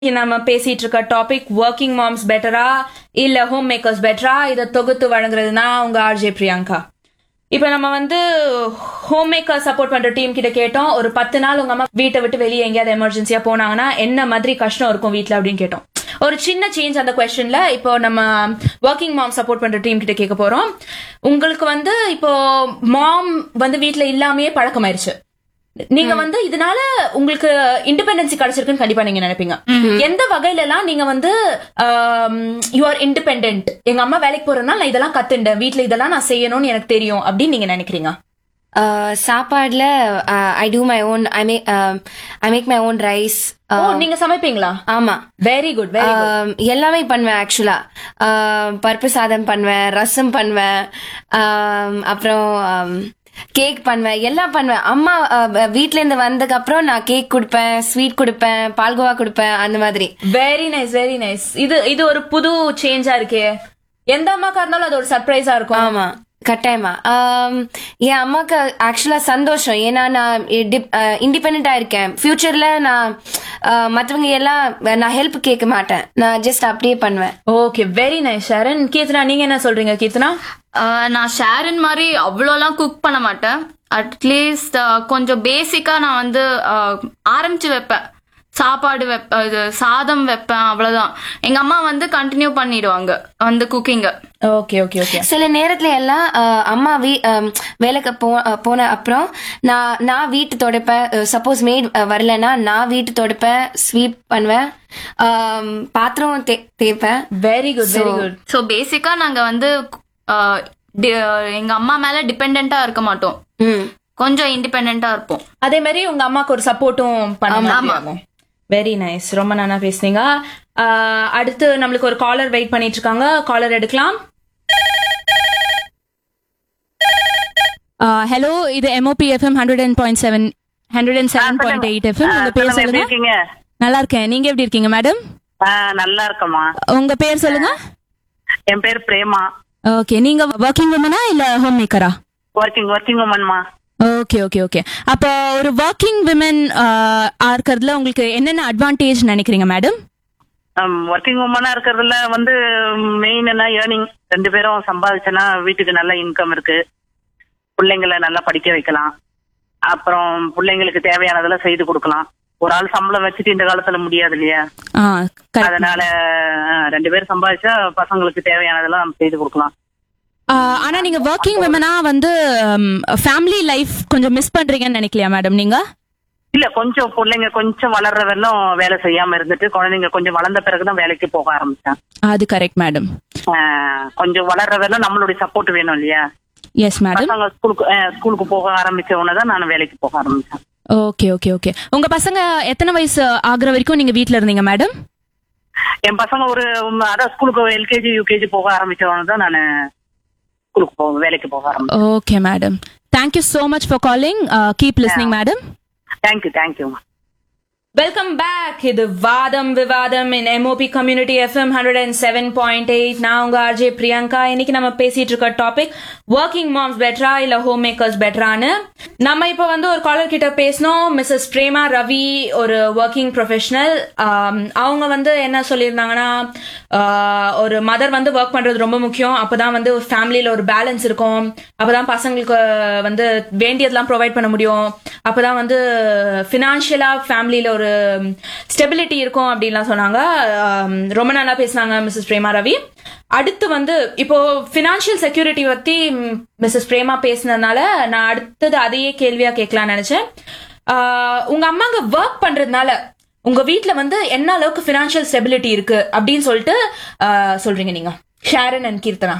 இன்னைக்கு நம்ம பேசிட்டு இருக்க டாபிக் ஒர்க்கிங் மாம்ஸ் பெட்டரா இல்ல ஹோம் மேக்கர்ஸ் பெட்டரா இதை தொகுத்து வழங்குறதுனா உங்க ஆர்ஜே பிரியங்கா இப்ப நம்ம வந்து ஹோம் மேக்கர் சப்போர்ட் பண்ற டீம் கிட்ட கேட்டோம் ஒரு பத்து நாள் உங்க அம்மா வீட்டை விட்டு வெளியே எங்கேயாவது எமர்ஜென்சியா போனாங்கன்னா என்ன மாதிரி கஷ்டம் இருக்கும் வீட்ல அப்படின்னு கேட்டோம் ஒரு சின்ன சேஞ்ச் அந்த கொஸ்டின்ல இப்போ நம்ம ஒர்க்கிங் மாம் சப்போர்ட் பண்ற டீம் கிட்ட கேட்க போறோம் உங்களுக்கு வந்து இப்போ மாம் வந்து வீட்ல இல்லாமயே பழக்கமாயிருச்சு நீங்க வந்து இதனால உங்களுக்கு இண்டிபெண்டன்சி கிடைச்சிருக்குன்னு கண்டிப்பா நீங்க நினைப்பீங்க எந்த வகையில எல்லாம் நீங்க வந்து யூ ஆர் இண்டிபெண்டன்ட் எங்க அம்மா வேலைக்கு போறதுனால நான் இதெல்லாம் கத்துண்டேன் வீட்ல இதெல்லாம் நான் செய்யணும்னு எனக்கு தெரியும் அப்படின்னு நீங்க நினைக்கிறீங்க Uh, சாப்பாடுல I do my own I make I make my own rice ஓ நீங்க சமைப்பீங்களா ஆமா very good very good Um, எல்லாமே பண்ணுவேன் ஆக்சுவலா பருப்பு சாதம் பண்ணுவேன் ரசம் பண்ணுவேன் Um, அப்புறம் கேக் பண்ணுவேன் எல்லாம் பண்ணுவேன் அம்மா uh, வீட்ல இருந்து வந்ததுக்கு அப்புறம் நான் கேக் கொடுப்பேன் ஸ்வீட் கொடுப்பேன் பால்கோவா கொடுப்பேன் அந்த மாதிரி வெரி நைஸ் வெரி நைஸ் இது இது ஒரு புது சேஞ்சா இருக்கே எந்த அம்மாக்கா இருந்தாலும் அது ஒரு சர்ப்ரைஸா இருக்கும் ஆமா கட்டாயமா ஆம், என் அம்மாக்கு ஆக்சுவலா சந்தோஷம் ஏன்னா நான் இண்டிபெண்டா இருக்கேன் ஃபியூச்சர்ல நான் அஹ், மத்தவங்க எல்லாம் நான் ஹெல்ப் கேட்க மாட்டேன் நான் ஜஸ்ட் அப்படியே பண்ணுவேன் okay very nice Sharan Keerthana நீங்க என்ன சொல்றீங்க கீர்த்தனா ஆஹ் நான் ஷேரன் மாதிரி அவ்வளோலாம் குக் பண்ண மாட்டேன் அட்லீஸ்ட் கொஞ்சம் பேசிக்கா நான் வந்து ஆஹ் ஆரம்பிச்சு வைப்பேன் சாப்பாடு வைப்ப இது சாதம் வைப்பேன் அவ்வளவுதான் எங்க அம்மா வந்து கண்டினியூ பண்ணிடுவாங்க வந்து குக்கிங்க ஓகே ஓகே ஓகே சில நேரத்துல எல்லாம் அஹ், அம்மா வீ அம், வேலைக்கு போ அஹ், போன அப்புறம் நான் நான் வீட்டு துடைப்பேன் சப்போஸ் மேட் வரலன்னா நான் வீட்டு துடைப்பேன் ஸ்வீப் பண்ணுவேன் ஆம், பாத்திரம் தே- தேய்ப்பேன் very good very good so பேசிக்கா நாங்க வந்து ஆஹ் டி- எங்க அம்மா மேல டிபெண்டா இருக்க மாட்டோம் ம் கொஞ்சம் இண்டிபெண்டா இருப்போம் அதே மாதிரி உங்க அம்மாக்கு ஒரு சப்போர்ட்டும் பண்ண வெரி நைஸ் ரொம்ப நல்லா பேசுனீங்க ஆஹ் அடுத்து நம்மளுக்கு ஒரு காலர் வெயிட் பண்ணிட்டு இருக்காங்க காலர் எடுக்கலாம் ஹலோ இது MOP FM hundred and point seven hundred and seven point eight FM உங்க பேர் எப்படி சொல்லுங்க இருக்கீங்க நல்லா இருக்கேன் நீங்க எப்படி இருக்கீங்க மேடம் ஆ, நல்லா இருக்கம்மா உங்க பேர் சொல்லுங்க என் பேர் பிரேமா ஓகே நீங்க ஒர்க்கிங் உமனா இல்ல ஹோம் மேக்கரா ஒர்க்கிங் ஒர்க்கிங் உமன்மா ஓகே ஓகே ஓகே அப்போ ஒரு ஒர்க்கிங் விமன் இருக்கிறதுல உங்களுக்கு என்னென்ன அட்வான்டேஜ் நினைக்கிறீங்க மேடம் ஒர்க்கிங் உமனா இருக்கிறதுல வந்து மெயின் என்ன ஏர்னிங் ரெண்டு பேரும் சம்பாதிச்சனா வீட்டுக்கு நல்ல இன்கம் இருக்கு பிள்ளைங்களை நல்லா படிக்க வைக்கலாம் அப்புறம் பிள்ளைங்களுக்கு தேவையானதெல்லாம் செய்து கொடுக்கலாம் ஒரு ஆள் சம்பளம் வச்சுட்டு இந்த காலத்துல முடியாது இல்லையா ஆ கரெக்ட் அதனால ஆ, ரெண்டு பேரும் சம்பாதிச்சா பசங்களுக்கு தேவையானதெல்லாம் நம்ம செய்து கொடுக்கலாம் ஆனா நீங்க ஒர்க்கிங் விமனா வந்து ஃபேமிலி லைஃப் கொஞ்சம் மிஸ் பண்றீங்கன்னு நினைக்கலையா மேடம் நீங்க இல்ல கொஞ்சம் பிள்ளைங்க கொஞ்சம் வளர்ற வரலும் வேலை செய்யாம இருந்துட்டு குழந்தைங்க கொஞ்சம் வளர்ந்த பிறகுதான் வேலைக்கு போக ஆரம்பிச்சேன் அது கரெக்ட் மேடம் ஆஹ் கொஞ்சம் வளர்ற வரலும் நம்மளுடைய சப்போர்ட் வேணும் இல்லையா எஸ் மேடம் பசங்க ஸ்கூலுக்கு ஆஹ் ஸ்கூலுக்கு போக ஆரம்பிச்ச உடனே தான் நான் வேலைக்கு போக ஆரம்பிச்சேன் ஓகே ஓகே ஓகே உங்க பசங்க எத்தனை வயசு ஆகுற வரைக்கும் நீங்க வீட்ல இருந்தீங்க மேடம் என் பசங்க ஒரு உம், அதான் ஸ்கூலுக்கு எல்கேஜி யூகேஜி போக ஆரம்பிச்ச உடனே தான் நான் ஸ்கூலுக்கு போக வேலைக்கு போக ஆரம்பிச்சேன் okay madam thank you so much for calling keep listening madam thank you thank you welcome back இது வாதம் விவாதம் in MOP community FM hundred and seven point eight நான் உங்க ஆர்ஜே பிரியங்கா இன்னைக்கு நம்ம பேசிட்டு இருக்க டாபிக் ஒர்க்கிங் மாம்ஸ் பெட்டரா இல்ல ஹோம் மேக்கர்ஸ் பெட்டரான்னு நம்ம இப்ப வந்து ஒரு காலர் கிட்ட பேசணும் மிஸ்ஸஸ் பிரேமா ரவி ஒரு ஒர்க்கிங் ப்ரொஃபஷனல் அவங்க வந்து என்ன சொல்லியிருந்தாங்கன்னா ஆஹ், ஒரு மதர் வந்து ஒர்க் பண்றது ரொம்ப முக்கியம் அப்பதான் வந்து ஃபேமிலியில ஒரு பேலன்ஸ் இருக்கும் அப்பதான் பசங்களுக்கு வந்து வேண்டியதெல்லாம் ப்ரொவைட் பண்ண முடியும் அப்பதான் வந்து ஃபினான்ஷியலா ஃபேமிலியில ஒரு ஸ்டெபிலிட்டி இருக்கும் அப்படின்லாம் சொன்னாங்க ஆம், ரொம்ப நல்லா பேசினாங்க மிஸ்ஸஸ் பிரேமா ரவி அடுத்து வந்து இப்போ ஃபினான்ஷியல் செக்யூரிட்டி பத்தி மிஸ்ஸஸ் பிரேமா பேசினதுனால நான் அடுத்தது அதையே கேள்வியா கேட்கலாம்னு நினைச்சேன் ஆஹ், உங்க அம்மாங்க ஒர்க் பண்றதுனால உங்க வீட்ல வந்து என்ன அளவுக்கு ஃபினான்ஷியல் ஸ்டெபிலிட்டி இருக்கு அப்படின்னு சொல்லிட்டு ஆஹ், சொல்றீங்க நீங்க Sharon and Keerthana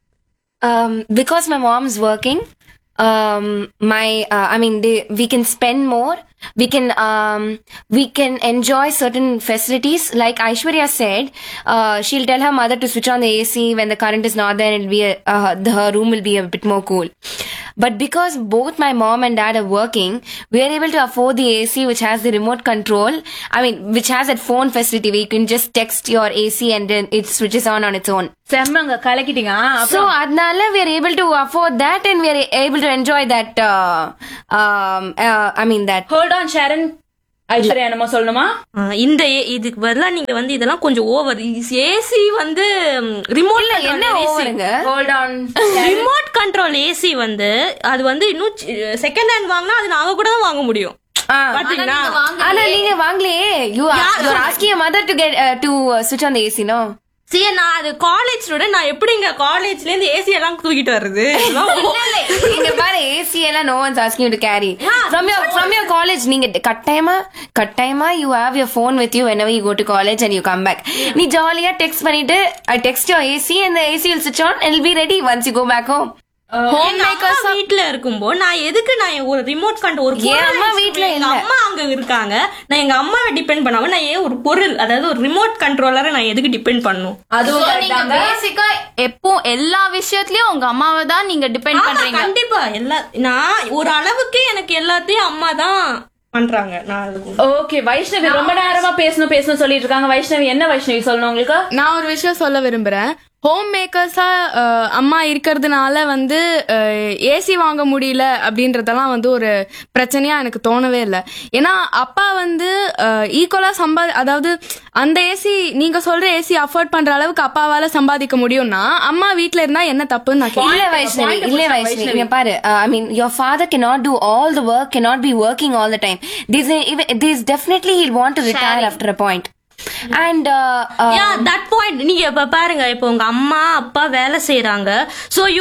um, because my mom's working um my uh, i mean they, we can spend more we can um we can enjoy certain facilities like aishwarya said uh, she'll tell her mother to switch on the ac when the current is not there it'll be a, uh, the, her room will be a bit more cool but because both my mom and dad are working we are able to afford the ac which has the remote control i mean which has that phone facility where you can just text your ac and then it switches on on its own செம்மங்க கலக்கிட்டீங்க so adnala we are able to afford that and we are able to enjoy that uh, um, uh, i mean that hold on Sharon Aishwarya என்னமோ சொல்லணுமா ஆ, இந்த ஏ- இதுக்கு பதிலா நீங்க வந்து இதெல்லாம் கொஞ்சம் ஓவர் ஏசி வந்து ரிமோட் என்ன ஓவருங்க hold on remote control AC வந்து அது வந்து இன்னும் செகண்ட் ஹேண்ட் வாங்கினா அது நாங்க கூட தான் வாங்க முடியும் ஆ. பாத்தீங்களா ஆனா நீங்க வாங்கலையே you you asking mother to get to சுவிட்ச் ஆன் தி ஏசி நோ சரி நான் அது காலேஜ் ஸ்டூடெண்ட் நான் எப்படிங்க காலேஜ்ல இருந்து ஏசி எல்லாம் தூக்கிட்டு வர்றது இதெல்லாம் ஓ- இங்க பாரு ஏசி எல்லாம் no once asking to carry from your from your college நீங்க கட்டாயமா கட்டாயமா you have your phone with you whenever you go to college and you come back நீ ஜாலியா டெக்ஸ்ட் பண்ணிட்டு I text your AC and the AC will switch on and it'll be ready once you go back home எங்க அம்மா வீட்ல இருக்கும்போது நான் எதுக்கு நான் ஒரு ரிமோட் கண்ட்ரோல் ஒரு என் பொருள் அம்மா வீட்ல எங்க இல்ல. அம்மா அங்க இருக்காங்க நான் எங்க அம்மாவை டிபெண்ட் பண்ணாம நான் ஏன் ஒரு பொருள் அதாவது ஒரு ரிமோட் கண்ட்ரோலரை நான் எதுக்கு டிபெண்ட் பண்ணும் அதுவும் So, correct நீங்க தாங்க. பேசிக்கா எப்போ எல்லா விஷயத்துலயும் உங்க அம்மாவை தான் நீங்க டிபெண்ட் ஆமா, பண்றீங்க கண்டிப்பா எல்லா நான் ஒரு அளவுக்கு எனக்கு எல்லாத்தையும் அம்மா தான் பண்றாங்க நான் அதுக்கு ஓகே வைஷ்ணவி ரொம்ப நேரமா பேசணும் பேசணும் சொல்லிட்டு இருக்காங்க வைஷ்ணவி என்ன வைஷ்ணவி சொல்லணும் உங்களுக்கு நான் ஒரு விஷயம் சொல்ல விரும்புறேன் ஹோம் மேக்கர்ஸா அம்மா இருக்கிறதுனால வந்து ஏசி வாங்க முடியல அப்படின்றதெல்லாம் வந்து ஒரு பிரச்சனையா எனக்கு தோணவே இல்லை ஏன்னா அப்பா வந்து ஈக்குவலா சம்பா அதாவது அந்த ஏசி நீங்க சொல்ற ஏசி அஃபோர்ட் பண்ற அளவுக்கு அப்பாவால சம்பாதிக்க முடியும்னா அம்மா வீட்ல இருந்தா என்ன தப்புன்னு நான் கேக்குறேன். இல்ல வைஷ்ணவி இல்ல வைஷ்ணவி இங்க பாரு I mean your father cannot do all the work cannot be working all the time this this definitely he'll want to retire after a point and uh, uh, yeah that point நீங்க இப்ப பாருங்க இப்போ உங்க அம்மா அப்பா வேலை செய்யறாங்க so you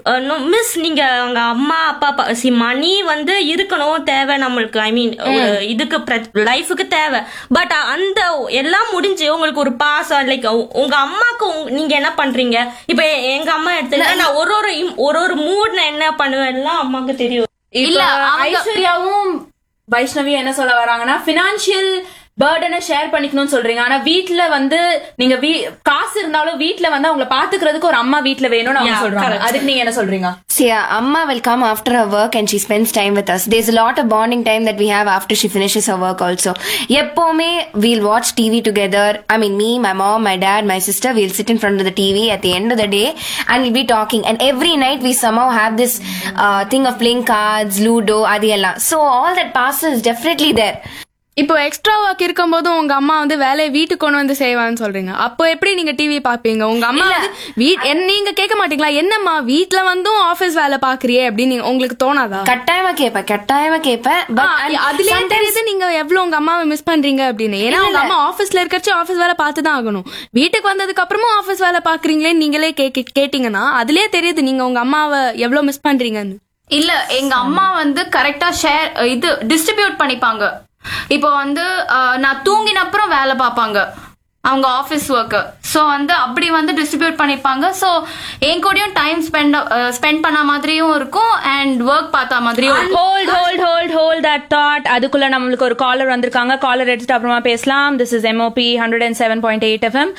miss நீங்க உங்க அம்மா அப்பா சி மணி வந்து இருக்கணும் தேவை நம்மளுக்கு ஐ மீன் இதுக்கு லைஃபுக்கு தேவை பட் அந்த எல்லாம் முடிஞ்சு உங்களுக்கு ஒரு பாசம் லைக் உங்க அம்மாக்கு உங்க- நீங்க என்ன பண்றீங்க இப்ப எங்க அம்மா எடுத்துக்கிட்டா நான் ஒரு ஒரு im- ஒரு ஒரு மூட் நான் என்ன பண்ணுவேன் எல்லாம் அம்மாக்கு தெரியும் இல்ல இல்ல, அவங்க- ஐஸ்வர்யாவும் வைஷ்ணவி என்ன சொல்ல வராங்கன்னா பினான்சியல் பேர்டனை ஷேர் பண்ணிக்கணும்னு சொல்றீங்க ஆனா வீட்ல வந்து நீங்க வீ- காசு இருந்தாலும் வீட்ல வந்து அவங்கள பாத்துக்கிறதுக்கு ஒரு அம்மா வீட்ல வேணும்னு அவங்க Yeah, சொல்றாங்க correct. அதுக்கு நீங்க என்ன சொல்றீங்க See, uh, Amma will come after her work and she spends time with us. There's a lot of bonding time that we have after she finishes her work also. எப்பவுமே we'll watch TV together. I mean, me, my mom, my dad, my sister, we'll sit in front of the TV at the end of the day and we'll be talking. And every night we somehow have this uh, thing of playing cards, Ludo, adiyella. So all that passes is definitely there. இப்போ extra work இருக்கும்போது உங்க அம்மா வந்து வேலையை வீட்டுக்கு கொண்டு வந்து செய்வான்னு சொல்றீங்க அப்போ எப்படி நீங்க டிவி பாப்பீங்க உங்க அம்மா வந்து வீட் என்ன- நீங்க கேட்க மாட்டீங்களா என்னம்மா வீட்ல வந்தும் ஆபீஸ் வேலை பாக்குறியே அப்படின்னு நீங்க- உங்களுக்கு தோணாதா கட்டாயமா கேட்பேன் கட்டாயமா கேட்பேன் ஆ, பட் அதுலயே தெரியுது நீங்க எவ்வளவு உங்க அம்மாவை மிஸ் பண்றீங்க அப்படின்னு ஏன்னா உங்க அம்மா ஆபீஸ்ல இருக்கச்சு ஆபீஸ் வேலை பார்த்து தான் ஆகணும் வீட்டுக்கு வந்ததுக்கு அப்புறமும் ஆபீஸ் வேலை பாக்குறீங்களே நீங்களே கேக்க- கேட்டீங்கன்னா அதுலயே தெரியுது நீங்க உங்க அம்மாவை எவ்வளவு மிஸ் பண்றீங்கன்னு இல்ல எங்க அம்மா வந்து கரெக்டா ஷேர் இது டிஸ்ட்ரிபியூட் பண்ணிப்பாங்க இப்போ வந்து அஹ், நான் தூங்கின அப்புறம் வேலை பார்ப்பாங்க அவங்க ஆஃபீஸ் ஒர்க் ஸோ வந்து அப்படி வந்து டிஸ்ட்ரிபியூட் பண்ணிப்பாங்க ஸோ என் கூடயும் டைம் ஸ்பெண்ட் ஸ்பெண்ட் பண்ண மாதிரியும் இருக்கும் அண்ட் ஒர்க் பார்த்த மாதிரியும் இருக்கும். Hold hold hold hold that thought அதுக்குள்ள நம்மளுக்கு ஒரு காலர் வந்திருக்காங்க காலர் எடுத்துட்டு அப்புறமா பேசலாம் this is MOP hundred and seven point eight FM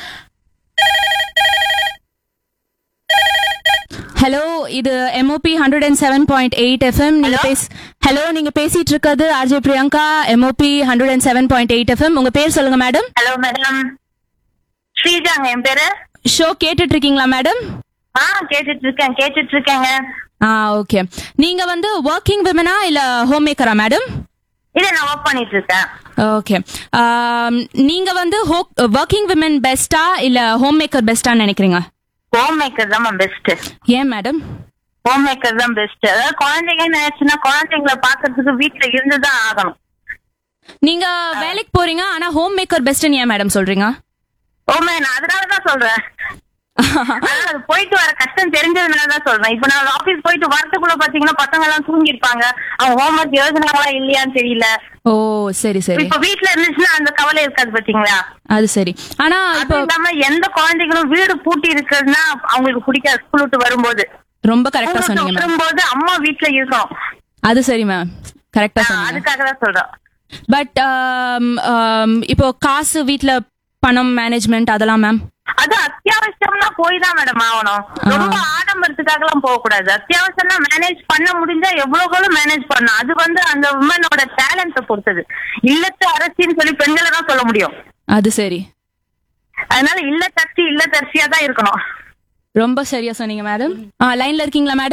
hello இது MOP hundred and seven point eight FM நீங்க பேச ஹலோ நீங்க பேசிட்டு இருக்கிறது RJ Priyanka MOP hundred and seven point eight FM உங்க பேர் சொல்லுங்க மேடம் ஹலோ மேடம் ஸ்ரீஜாங்க என் பேரு ஷோ கேட்டுட்டு இருக்கீங்களா மேடம் ஆ கேட்டுட்டு இருக்கேன் கேட்டுட்டு இருக்கேங்க ஆ ஓகே நீங்க வந்து ஒர்க்கிங் விமனா இல்ல ஹோம் மேக்கரா மேடம் இல்ல நான் ஒர்க் பண்ணிட்டு இருக்கேன் ஓகே நீங்க வந்து ஒர்க்கிங் விமன் பெஸ்டா இல்ல ஹோம் மேக்கர் பெஸ்டான்னு நினைக்கிறீங்க ஹோம் மேக்கர் தான் பெஸ்ட் ஏன் மேடம் ஹோம் மேக்கர் தான் பெஸ்ட் அதாவது குழந்தைங்க நினைச்சுன்னா குழந்தைங்களை பாக்குறதுக்கு வீட்டுல இருந்துதான் ஆகணும் நீங்க வேலைக்கு போறீங்க ஆனா ஹோம் மேக்கர் பெஸ்ட்னு ஏன் மேடம் சொல்றீங்க ஓமே நான் அதனாலதான் சொல்றேன் ஆனா அது போயிட்டு வர கஷ்டம் தெரிஞ்சதுனாலதான் சொல்றேன் இப்ப நான் ஆபீஸ் போயிட்டு வரதுக்குள்ள பாத்தீங்கன்னா பசங்க எல்லாம் தூங்கி இருப்பாங்க அவங்க ஹோம்ஒர்க் எழுதுனாங்களா இல்லையான்னு தெரியல ஓ சரி சரி இப்ப வீட்டுல இருந்துச்சுன்னா அந்த கவலை இருக்காது பாத்தீங்களா அது சரி ஆனா அது இப்போ இல்லாம எந்த குழந்தைகளும் வீடு பூட்டி இருக்கிறதுனா அவங்களுக்கு பிடிக்காது ஸ்கூல் விட்டு வரும்போது ரொம்ப கரெக்டா ஸ்கூல் சொன்னீங்க மேம் வரும்போது அம்மா வீட்டுல இருக்கணும் அது சரி மேம் கரெக்டா ஆ, சொன்னீங்க அதுக்காக தான் சொல்றேன் பட் இப்போ காசு வீட்ல பணம் மேனேஜ்மெண்ட் அதெல்லாம் மேம் அது அத்தியாவசியம்னா போய் தான் மேடம் ஆகணும் ரொம்ப ஆடம்பரத்துக்காக எல்லாம் போக கூடாது அத்தியாவசியம்னா மேனேஜ் பண்ண முடிஞ்சா எவ்வளவு மேனேஜ் பண்ணணும் அது வந்து அந்த உமனோட டேலண்ட பொறுத்தது இல்லத்து அரசின்னு சொல்லி பெண்களை தான் சொல்ல முடியும் அது சரி அதனால இல்லத்தரசி இல்லத்தரசியா தான் இருக்கணும் ரொம்ப சரியா சொன்னீங்க மேடம் லைன்ல இருக்கீங்களா மேடம்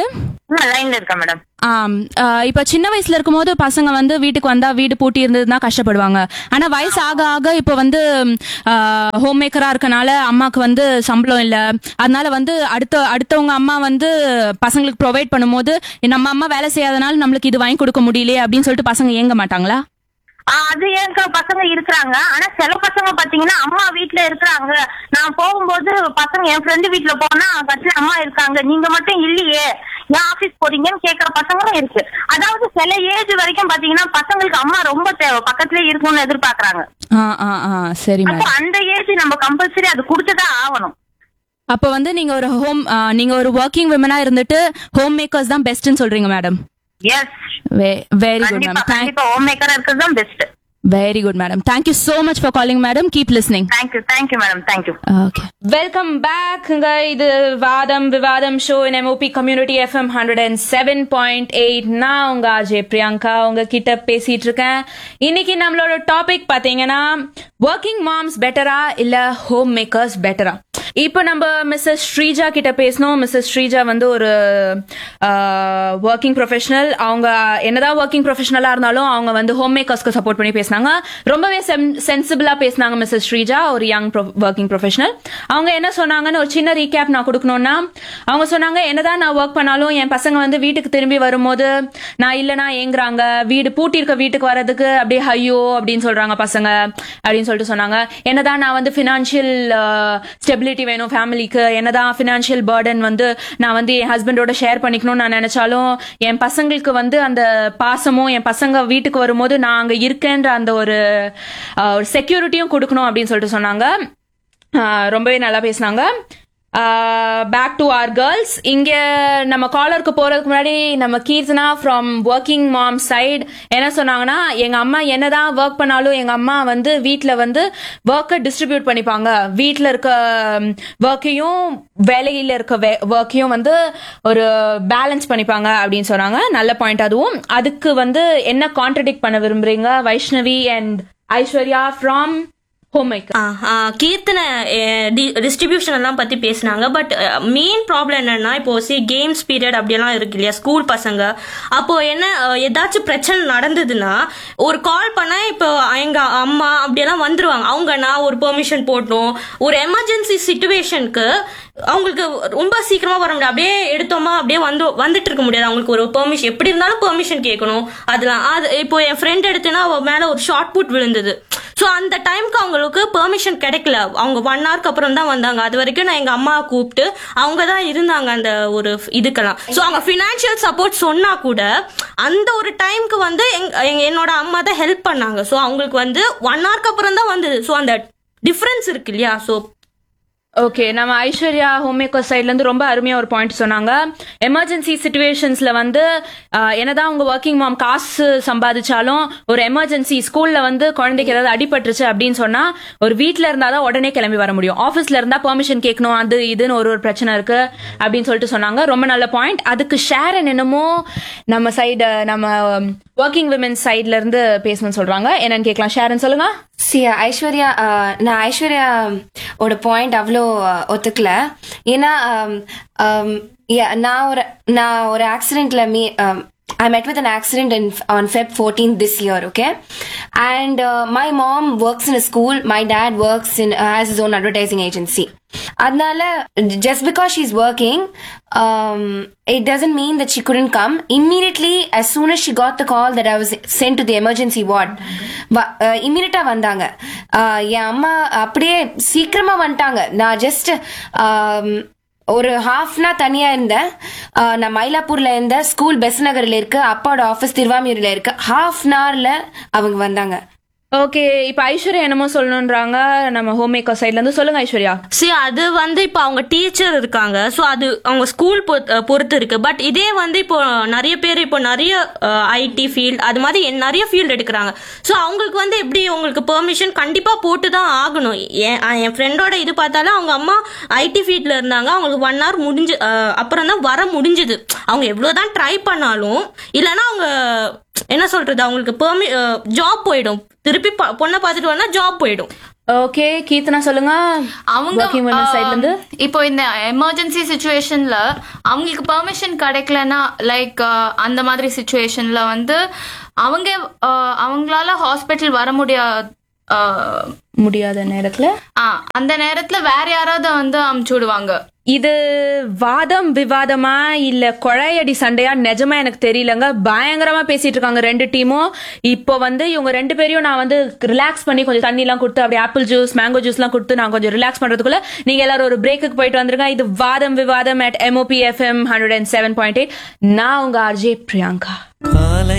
லைன்ல இருக்கேன் மேடம் ஆம், ஆ, இப்ப சின்ன வயசுல இருக்கும்போது பசங்க வந்து வீட்டுக்கு வந்தா வீடு பூட்டி இருந்ததுன்னா கஷ்டப்படுவாங்க ஆனா வயசு ஆக ஆக இப்ப வந்து ஹோம் மேக்கரா இருக்கனால அம்மாக்கு வந்து சம்பளம் இல்ல அதனால வந்து அடுத்த அடுத்தவங்க அம்மா வந்து பசங்களுக்கு ப்ரொவைட் பண்ணும்போது நம்ம அம்மா வேலை செய்யாதனால நம்மளுக்கு இது வாங்கி கொடுக்க முடியலையே அப்படின்னு சொல்லிட்டு பசங்க ஏங்க மாட்டாங்களா ஆ, அது ஏன் பசங்க இருக்கிறாங்க ஆனா சில பசங்க பாத்தீங்கன்னா அம்மா வீட்ல இருக்கிறாங்க நான் போகும்போது பசங்க என் ஃப்ரெண்டு வீட்ல போனா பட்ல அம்மா இருக்காங்க நீங்க மட்டும் இல்லையே ஏன் ஆபீஸ் போறீங்கன்னு கேக்குற பசங்களும் இருக்கு அதாவது சில ஏஜ் வரைக்கும் பாத்தீங்கன்னா பசங்களுக்கு அம்மா ரொம்ப தேவை பக்கத்துலயே இருக்கணும்னு எதிர்பார்க்கறாங்க ஆ ஆ ஆ சரி அப்போ மேடம் அந்த ஏஜ் நம்ம கம்பல்சரி அது கொடுத்துதான் ஆகணும் அப்ப வந்து நீங்க ஒரு ஹோம் நீங்க ஒரு ஒர்க்கிங் விமனா இருந்துட்டு ஹோம் மேக்கர்ஸ் தான் பெஸ்ட்னு சொல்றீங்க மேடம் எஸ் வெரி குட் கண்டிப்பா மேம் தேங்க் கண்டிப்பா ஹோம் மேக்கரா இருக்கிறது தான் best very good madam thank you so much for calling madam keep listening thank you thank you madam thank you okay welcome பேக்ங்க இது வாதம் விவாதம் show in MOP community FM hundred and seven point eight நான் உங்க அஜய் பிரியங்கா உங்ககிட்ட பேசிட்டு இருக்கேன் இன்னைக்கு நம்மளோட டாபிக் பாத்தீங்கன்னா ஒர்க்கிங் மாம்ஸ் பெட்டரா இல்ல ஹோம் மேக்கர்ஸ் பெட்டரா இப்போ நம்ம மிஸ்ஸஸ் ஸ்ரீஜா கிட்ட பேசணும் மிஸ்ஸஸ் ஸ்ரீஜா வந்து ஒரு ஒர்க்கிங் ப்ரொஃபஷனல் அவங்க என்னதான் ஒர்க்கிங் ப்ரொஃபஷனலா இருந்தாலும் அவங்க வந்து ஹோம் மேக்கர்ஸ்க்கு சப்போர்ட் பண்ணி பேசினாங்க ரொம்பவே சென்சிபிளா பேசினாங்க மிஸ்ஸஸ் ஸ்ரீஜா ஒரு யங் ஒர்க்கிங் ப்ரொஃபஷனல் அவங்க என்ன சொன்னாங்கன்னு ஒரு சின்ன ரீகேப் நான் கொடுக்கணும்னா அவங்க சொன்னாங்க என்னதான் நான் ஒர்க் பண்ணாலும் என் பசங்க வந்து வீட்டுக்கு திரும்பி வரும்போது நான் இல்லைனா ஏங்குறாங்க வீடு பூட்டி இருக்க வீட்டுக்கு வர்றதுக்கு அப்படியே ஐயோ அப்படின்னு சொல்றாங்க பசங்க அப்படின்னு சொல்லிட்டு சொன்னாங்க என்னதான் நான் வந்து ஃபினான்ஷியல் ஸ்டெபிலிட்டி வேணும் ஃபேமிலிக்கு என்னதான் ஃபினான்ஷியல் பேர்டன் வந்து நான் வந்து என் ஹஸ்பண்டோட ஷேர் பண்ணிக்கணும்னு நான் நினைச்சாலும் என் பசங்களுக்கு வந்து அந்த பாசமும் என் பசங்க வீட்டுக்கு வரும்போது நான் அங்க இருக்கேன்ற அந்த ஒரு அஹ், ஒரு செக்யூரிட்டியும் கொடுக்கணும் அப்படின்னு சொல்லிட்டு சொன்னாங்க அஹ், ரொம்பவே நல்லா பேசினாங்க பேக் டு ஆர் கேர்ள்ஸ் இங்க நம்ம காலருக்கு போறதுக்கு முன்னாடி நம்ம Keerthana from working mom side என்ன சொன்னாங்கன்னா எங்க அம்மா என்னதான் ஒர்க் பண்ணாலும் எங்க அம்மா வந்து வீட்ல வந்து ஒர்க்கை டிஸ்ட்ரிபியூட் பண்ணிப்பாங்க வீட்ல இருக்க ஒர்க்கையும் வேலையில இருக்க ஒர்க்கையும் வந்து ஒரு பேலன்ஸ் பண்ணிப்பாங்க அப்படின்னு சொன்னாங்க நல்ல பாயிண்ட் அதுவும் அதுக்கு வந்து என்ன கான்ட்ரடிக்ட் பண்ண விரும்புறீங்க Vaishnavi and Aishwarya from home maker ஆ, ஆ, கீர்த்தனை டிஸ்ட்ரிபியூஷன் எல்லாம் பத்தி பேசினாங்க பட் மெயின் ப்ராப்ளம் என்னன்னா இப்போ சி கேம்ஸ் பீரியட் அப்படியெல்லாம் இருக்கு இல்லையா ஸ்கூல் பசங்க அப்போ என்ன அஹ், ஏதாச்சும் பிரச்சனை நடந்ததுன்னா ஒரு கால் பண்ணா இப்போ எங்க அம்மா அப்படியெல்லாம் வந்துருவாங்க அவங்க நான் ஒரு பெர்மிஷன் போட்டோம் ஒரு எமர்ஜென்சி சுச்சுவேஷனுக்கு அவங்களுக்கு ரொம்ப சீக்கிரமா வர முடியாது அப்படியே எடுத்தோமா அப்படியே வந்து வந்துட்டு இருக்க முடியாது அவங்களுக்கு ஒரு பெர்மிஷன் எப்படி இருந்தாலும் பெர்மிஷன் கேட்கணும் அதெல்லாம் அது இப்போ என் ஃப்ரெண்ட் எடுத்தேன்னா அவ மேல ஒரு ஷார்ட் புட் விழுந்தது ஸோ அந்த டைம்க்கு அவங்களுக்கு பெர்மிஷன் கிடைக்கல அவங்க ஒன் ஹவருக்கு அப்புறம் தான் வந்தாங்க அது வரைக்கும் நான் எங்க அம்மாவை கூப்பிட்டு அவங்க தான் இருந்தாங்க அந்த ஒரு இதுக்கெல்லாம் ஸோ அவங்க ஃபினான்ஷியல் சப்போர்ட் சொன்னா கூட அந்த ஒரு டைம்க்கு வந்து எங்க- எங்க- என்னோட அம்மா தான் ஹெல்ப் பண்ணாங்க ஸோ அவங்களுக்கு வந்து ஒன் ஹவருக்கு அப்புறம் தான் வந்தது ஸோ அந்த டிஃப்ரென்ஸ் இருக்கு இல்லையா ஸோ ஓகே நம்ம ஐஸ்வர்யா ஹோம் மேக்கர் சைட்ல இருந்து ரொம்ப அருமையா ஒரு பாயிண்ட் சொன்னாங்க எமர்ஜென்சி சுச்சுவேஷன்ஸ்ல வந்து ஆஹ், என்னதான் உங்க ஒர்க்கிங் மாம் காசு சம்பாதிச்சாலும் ஒரு எமர்ஜென்சி ஸ்கூல்ல வந்து குழந்தைக்கு ஏதாவது அடிபட்டுருச்சு அப்படின்னு சொன்னா ஒரு வீட்ல இருந்தாதான் உடனே கிளம்பி வர முடியும் ஆபீஸ்ல இருந்தா பெர்மிஷன் கேட்கணும் அது இதுன்னு ஒரு ஒரு பிரச்சனை இருக்கு அப்படின்னு சொல்லிட்டு சொன்னாங்க ரொம்ப நல்ல பாயிண்ட் அதுக்கு ஷேரன் என்னமோ நம்ம சைடு நம்ம ஒர்க்கிங் விமன் சைட்ல இருந்து பேசணும்னு சொல்றாங்க என்னன்னு கேட்கலாம் ஷேரன் சொல்லுங்க சி ஐஸ்வர்யா uh, நான் ஐஸ்வர்யா ஓட பாயிண்ட் அவ்வளோ uh, ஒத்துக்கல ஏன்னா um, um, yeah, நான் ஒரு நான் ஒரு ஆக்சிடென்ட்ல me I met with an accident in, on Feb 14th this year, okay? And uh, my mom works in a school. My dad works in uh, has his own advertising agency. அதனால just because she's working, um, it doesn't mean that she couldn't come. Immediately, as soon as she got the call that I was sent to the emergency ward, இம்மீடியட்டா வந்தாங்க Uh, என் அம்மா அப்படியே சீக்கிரமா வந்துட்டாங்க நான் just ஒரு ஹாஃப்னா தனியா இருந்தேன் Uh, நான் மயிலாப்பூர்ல இருந்தேன் ஸ்கூல் பெஸ் நகர்ல இருக்கு அப்பாவோட ஆஃபீஸ் திருவாமியூர்ல இருக்கு ஹாஃப் அன் ஹவர்ல அவங்க வந்தாங்க ஓகே இப்ப ஐஸ்வர்யா என்னமோ சொல்லணும்ன்றாங்க நம்ம ஹோம் மேக்கர் சைட்ல இருந்து சொல்லுங்க ஐஸ்வர்யா சரி அது வந்து இப்போ அவங்க டீச்சர் இருக்காங்க ஸோ அது அவங்க ஸ்கூல் பொறுத்து இருக்கு பட் இதே வந்து இப்போ நிறைய பேர் இப்போ நிறைய ஐடி ஃபீல்ட் அது மாதிரி என் நிறைய ஃபீல்டு எடுக்கிறாங்க ஸோ அவங்களுக்கு வந்து எப்படி உங்களுக்கு பெர்மிஷன் கண்டிப்பா போட்டு தான் ஆகணும் என் அஹ் என் ஃப்ரெண்டோட இது பார்த்தாலும் அவங்க அம்மா ஐடி ஃபீல்ட்ல இருந்தாங்க அவங்களுக்கு ஒன் ஹவர் முடிஞ்சு அஹ் அப்புறம் தான் வர முடிஞ்சது அவங்க எவ்வளவுதான் ட்ரை பண்ணாலும் இல்லைன்னா அவங்க என்ன சொல்றது அவங்களுக்கு பெர்மி ஜாப் போயிடும் திருப்பி ப- பொண்ணை பார்த்துட்டு வந்தா ஜாப் போயிடும் ஓகே கீர்த்தனா சொல்லுங்க அவங்க Working women ஆ, side ல இருந்து இப்போ இந்த எமர்ஜென்சி சுச்சுவேஷன்ல அவங்களுக்கு பெர்மிஷன் கிடைக்கலன்னா லைக் அந்த மாதிரி சுச்சுவேஷன்ல வந்து அவங்க ஆ, அவங்களால ஹாஸ்பிட்டல் வர முடியாது முடியாத நேரத்துல அந்த நேரத்துல வேற யாராவது வந்து அமுச்சு விடுவாங்க இது வாதம் விவாதமா இல்ல கொழையடி சண்டையா நிஜமா எனக்கு தெரியலங்க பயங்கரமா பேசிட்டு இருக்காங்க ரெண்டு டீமும் இப்போ வந்து இவங்க ரெண்டு பேரையும் நான் வந்து ரிலாக்ஸ் பண்ணி கொஞ்சம் தண்ணி எல்லாம் கொடுத்து அப்படியே ஆப்பிள் ஜூஸ் மேங்கோ ஜூஸ் எல்லாம் கொடுத்து நான் கொஞ்சம் ரிலாக்ஸ் பண்றதுக்குள்ள நீங்க எல்லாரும் ஒரு பிரேக்குக்கு போயிட்டு வந்துருங்க இது வாதம் விவாதம் at MOP FM hundred and seven point eight நான் உங்க ஆர்ஜே பிரியங்கா காலை